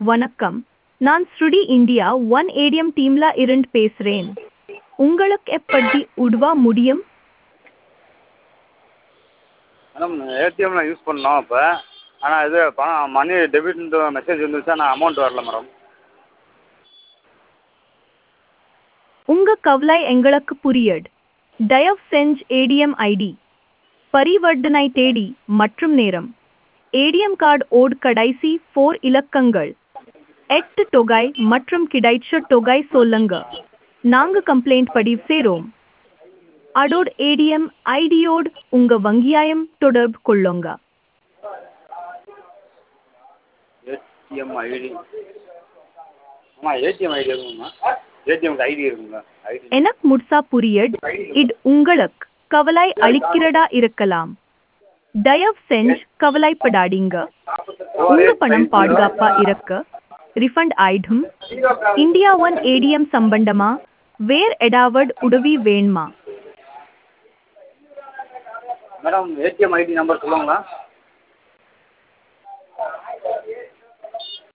வணக்கம் நான் ஸ்ருடி இந்தியா ஒன் ஏடிஎம் டீம்ல இருந்து பேசுறேன் உங்களுக்கு எப்படி உதவ முடியும் மேடம் ஏடிஎம்மில் யூஸ் பண்ணோம் இப்போ ஆனால் இது பணம் மணி டெபிட்ன்ற மெசேஜ் வந்துருச்சு ஆனால் அமௌண்ட் வரல மேடம் உங்க கவலை எங்களுக்கு புரியுது தயவு செஞ்சு ஏடிஎம் ஐடி பரிவர்த்தனை தேதி மற்றும் நேரம் ஏடிஎம் கார்டு ஓட் கடைசி ஃபோர் இலக்கங்கள் எட்டு தொகை மற்றும் கிடைச்ச தொகை சொல்லுங்க நாங்க கம்ப்ளைண்ட் பதிவு செய்றோம் அதோட ஏடிஎம் ஐடியோடு உங்க வங்கியாயம் தொடர்பு கொள்ளுங்க ஏடிஎம் ஐடி ஆமாம் ஏடிஎம் ஐடி இருக்குங்கம்மா ஏடிஎம்க்கு ஐடி இருக்குங்களா ஐடி எனக்கு முழுசா புரியுது இது உங்களுக்கு கவலை அளிக்கிறதா இருக்கலாம் தயவு செஞ்சு கவலைப்படாதீங்க உங்க பணம் பாதுகாப்பா இருக்க ரிஃபண்ட் ஆயிடும் இந்தியா ஒன் ஏடிஎம் சம்பந்தமா வேற ஏதாவது உதவி வேணுமா மேடம் ஏடிஎம் ஐடி நம்பர் சொல்லுங்களா